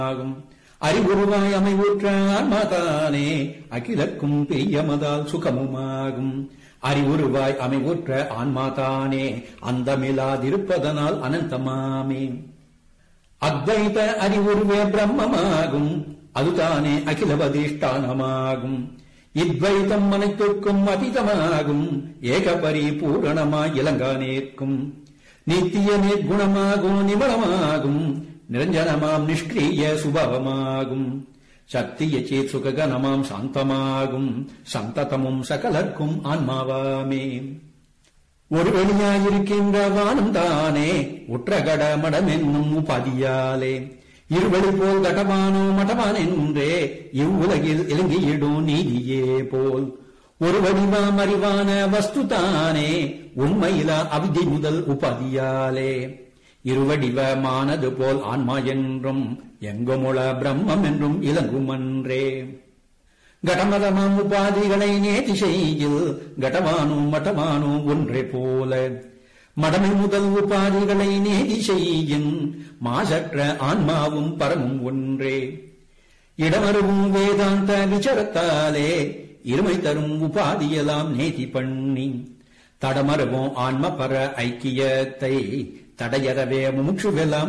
ஆகும் அறிவுருவாய் அமைவுற்ற ஆன்மாதானே அகிலக்கும் பெய்யமதால் சுகமுமாகும் அறிவுருவாய் அமைவுற்ற ஆன்மாதானே அந்தமில்லாதிருப்பதனால் அனந்தமாமே அத்வைத அறிவுருவே பிரம்மமாகும் அதுதானே அகிலவதிஷ்டானமாகும் இத்வைதம் அனைத்துக்கும் அதீதமாகும் ஏக பரிபூரணமாய் இளங்கானேற்கும் நித்திய நிர்குணமாகும் நிமலமாகும் நிரஞ்சனமாம் நிஷ்கிரிய சுபவமாகும் சத்திய சேத் சுககனமாம் சாந்தமாகும் சந்ததமும் சகலர்க்கும் ஆன்மாவாமே ஒரு வெளியாயிருக்கின்ற வானம் தானே உற்றகட மடமென்னும் உபாதியாலே இருவழி போல் கடமானோ மடமான் என்றே இவ்வுலகில் இலங்கியிடும் நீதியே போல் ஒரு வடிவாம் அறிவான வஸ்து தானே உண்மையிலா அவிதி முதல் உபாதியாலே இருவடிவமானது போல் ஆன்மா என்றும் எங்குமுள பிரம்மம் என்றும் இலங்குமன்றே கடமதமாம் உபாதிகளை நேதி செய்யில் கடவானும் மட்டமானும் ஒன்றே போல மடமை முதல் உபாதிகளை நேதி செய்யின் மாசற்ற ஆன்மாவும் பரமும் ஒன்றே இடமருவும் வேதாந்த விசாரத்தாலே இருமை தரும் உபாதியெல்லாம் நேதி பண்ணி தடமருவும் ஆன்ம பர ஐக்கியத்தை தடையறவே முமுட்சுவெல்லாம்